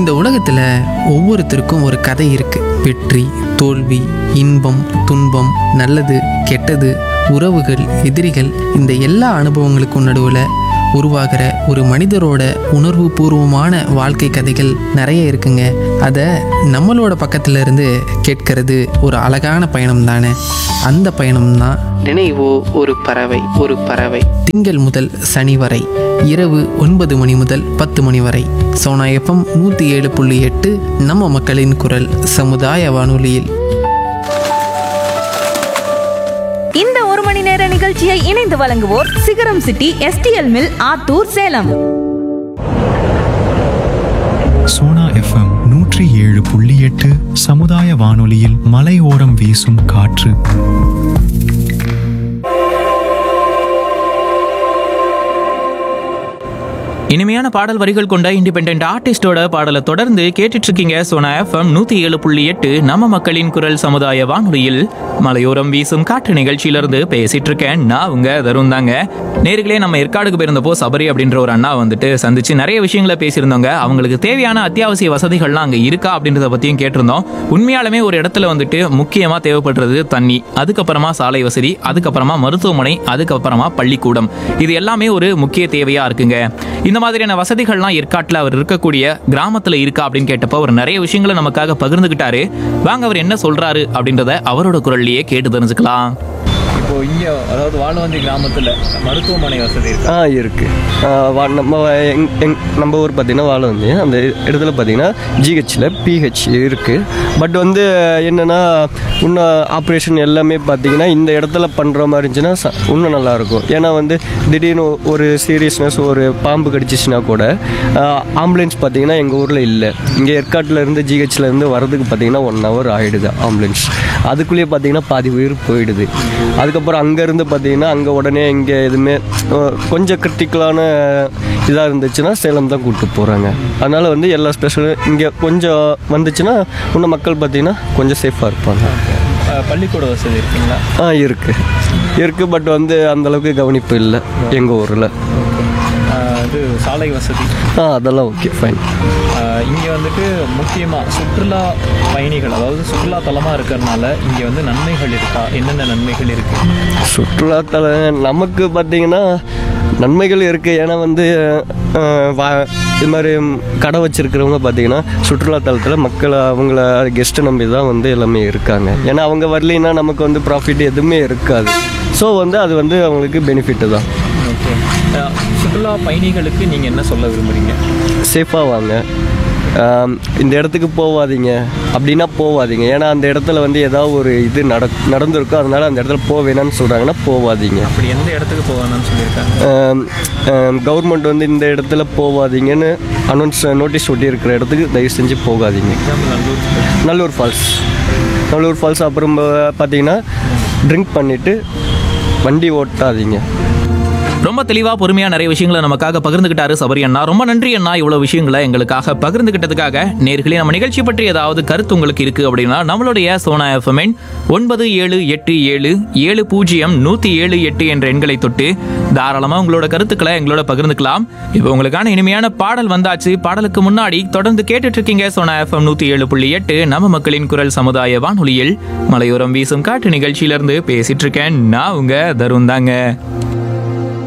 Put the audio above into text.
இந்த உலகத்துல ஒவ்வொருத்தருக்கும் ஒரு கதை இருக்கு வெற்றி தோல்வி இன்பம் துன்பம் நல்லது கெட்டது உறவுகள் எதிரிகள் இந்த எல்லா அனுபவங்களுக்கும் நடுவில் உருவாகிற ஒரு மனிதரோட உணர்வு பூர்வமான வாழ்க்கை கதைகள் நிறைய இருக்குங்க அதை நம்மளோட பக்கத்துல இருந்து கேட்கறது ஒரு அழகான பயணம் தானே அந்த பயணம் தான் நினைவோ ஒரு பறவை ஒரு பறவை திங்கள் முதல் சனி வரை இரவு ஒன்பது மணி முதல் பத்து மணி வரை சோனா எஃப்எம் நூற்றி ஏழு புள்ளி எட்டு நம்ம மக்களின் குரல் சமுதாய வானொலியில் இந்த ஒரு மணி நேர நிகழ்ச்சியை இணைந்து வழங்குவோர் Sigaram city STL mill Attur Salem Sona FM நூற்றி ஏழு புள்ளி எட்டு சமுதாய வானொலியில் மலையோரம் வீசும் காற்று இனிமையான பாடல் வரிகள் கொண்ட இண்டிபெண்ட் ஆர்டிஸ்டோட பாடலை தொடர்ந்து கேட்டுட்டு இருக்கீங்க சோனா எஃப்எம் நூத்தி ஏழு புள்ளி எட்டு நம்ம மக்களின் குரல் சமுதாய வானொலியில் மலையோரம் வீசும் காற்று நிகழ்ச்சியிலிருந்து பேசிட்டு இருக்கேன் நான் உங்க தருண் தாங்க நேர்களே நம்ம ஏற்காடுக்கு போயிருந்தப்போ சபரி அப்படின்ற ஒரு அண்ணா வந்துட்டு சந்திச்சு நிறைய விஷயங்களை பேசியிருந்தோங்க அவங்களுக்கு தேவையான அத்தியாவசிய வசதிகள்லாம் அங்க இருக்கா அப்படின்றத பத்தியும் கேட்டிருந்தோம் உண்மையாலுமே ஒரு இடத்துல வந்துட்டு முக்கியமா தேவைப்படுறது தண்ணி அதுக்கப்புறமா சாலை வசதி அதுக்கப்புறமா மருத்துவமனை அதுக்கப்புறமா பள்ளிக்கூடம் இது எல்லாமே ஒரு முக்கிய தேவையா இருக்குங்க இந்த மாதிரியான வசதிகள்லாம் ஏற்காட்டில் அவர் இருக்கக்கூடிய கிராமத்துல இருக்கா அப்படின்னு கேட்டப்போ அவர் நிறைய விஷயங்களை நமக்காக பகிர்ந்துகிட்டாரு வாங்க அவர் என்ன சொல்றாரு அப்படின்றத அவரோட குரல்லையே கேட்டு தெரிஞ்சுக்கலாம் இப்போ இங்கே அதாவது வாழவந்தி கிராமத்தில் மருத்துவமனை வசதி இருக்கு ஆ இருக்கு ஆ, வா- நம்ம எங் எங் நம்ம ஊர் பார்த்தீங்கன்னா வாழ வந்து அந்த இடத்துல பார்த்தீங்கன்னா ஜிஹெச்சில் பிஹெச் இருக்கு பட் வந்து என்னன்னா இன்னும் ஆப்ரேஷன் எல்லாமே பார்த்தீங்கன்னா இந்த இடத்துல பண்ணுற மாதிரி இருந்துச்சுன்னா ச- இன்னும் நல்லா இருக்கும் ஏன்னா வந்து திடீர்னு ஒரு சீரியஸ்னஸ் ஒரு பாம்பு கடிச்சிச்சுன்னா கூட ஆம்புலன்ஸ் பார்த்தீங்கன்னா எங்கள் ஊரில் இல்லை இங்கே ஏற்காட்டில் இருந்து ஜிஹெச்சில் இருந்து வரதுக்கு பார்த்தீங்கன்னா ஒன் ஹவர் ஆயிடுது ஆம்புலன்ஸ் அதுக்குள்ளேயே பார்த்தீங்கன்னா பாதி உயிர் போயிடுது அதுக்கப்புறம் அங்கேருந்து பார்த்தீங்கன்னா அங்கே உடனே இங்கே எதுவுமே அஹ், கொஞ்சம் கிரிட்டிக்கலான இதாக இருந்துச்சுன்னா சேலம் தான் கூப்பிட்டு போகிறாங்க அதனால் வந்து எல்லா ஸ்பெஷலும் இங்கே கொஞ்சம் வந்துச்சுன்னா இன்னும் மக்கள் பார்த்தீங்கன்னா கொஞ்சம் சேஃபாக இருப்பாங்க அஹ், பள்ளிக்கூட வசதி இருக்குங்களா ஆ இருக்குது இருக்குது பட் வந்து அந்தளவுக்கு கவனிப்பு இல்லை எங்கள் ஊரில் அஹ், இது சாலை வசதி ஆ அதெல்லாம் ஓகே ஃபைன் இங்கே வந்துட்டு முக்கியமாக சுற்றுலா பயணிகள் அதாவது சுற்றுலா தலமாக இருக்கிறதுனால இங்கே வந்து நன்மைகள் இருக்கா என்னென்ன நன்மைகள் இருக்கு சுற்றுலாத்தல நமக்கு பார்த்தீங்கன்னா நன்மைகள் இருக்குது ஏன்னா வந்து அஹ், வா- இது மாதிரி கடை வச்சிருக்கிறவங்க பார்த்தீங்கன்னா சுற்றுலாத்தலத்தில் மக்கள் அவங்கள கெஸ்ட்டை நம்பி தான் வந்து எல்லாமே இருக்காங்க ஏன்னா அவங்க வரலைன்னா நமக்கு வந்து ப்ராஃபிட் எதுவுமே இருக்காது ஸோ வந்து அது வந்து அவங்களுக்கு பெனிஃபிட்டு தான் ஓகே சுற்றுலா பயணிகளுக்கு நீங்கள் என்ன சொல்ல விரும்புறீங்க சேஃபாக வாங்க ஆம், இந்த இடத்துக்கு போகாதீங்க அப்படின்னா போகாதீங்க ஏன்னா அந்த இடத்துல வந்து ஏதாவது ஒரு இது நட நடந்திருக்கும் அதனால அந்த இடத்துல போக வேணாம்னு சொல்கிறாங்கன்னா போகாதீங்க அப்படி எந்த இடத்துக்கு போகணும்னு சொல்லியிருக்காங்க கவர்மெண்ட் வந்து இந்த இடத்துல போகாதீங்கன்னு அனௌன்ஸ் நோட்டீஸ் ஒட்டி இருக்கிற இடத்துக்கு தயவு செஞ்சு போகாதீங்க example Nallur Nallur falls Nallur falls அப்புறம் ப- பார்த்தீங்கன்னா ட்ரிங்க் பண்ணிவிட்டு வண்டி ஓட்டாதீங்க ரொம்ப தெளிவா பொறுமையா நிறைய விஷயங்களை நமக்காக பகிர்ந்துகிட்டாரு சபரி அண்ணா ரொம்ப நன்றி அண்ணா இவ்வளவு விஷயங்களை எங்களுக்காக பகிர்ந்துகிட்டதுக்காக நேர்களே நம்ம நிகழ்ச்சி பற்றி ஏதாவது கருத்து உங்களுக்கு இருக்கு அப்படின்னா நம்மளுடைய சோனா எஃப்எம் ஒன்பது ஏழு எட்டு ஏழு ஏழு பூஜ்ஜியம் நூத்தி ஏழு எட்டு என்ற எண்களை தொட்டு தாராளமா உங்களோட கருத்துக்களை எங்களோட பகிர்ந்துக்கலாம் இப்போ உங்களுக்கான இனிமையான பாடல் வந்தாச்சு பாடலுக்கு முன்னாடி தொடர்ந்து கேட்டுட்டு இருக்கீங்க சோனா எஃப்எம் நூத்தி ஏழு புள்ளி எட்டு நம்ம மக்களின் குரல் சமுதாய வானொலியில் மலையோரம் வீசும் காட்டு நிகழ்ச்சியிலிருந்து பேசிட்டு இருக்கேன் நான் உங்க தருண் தாங்க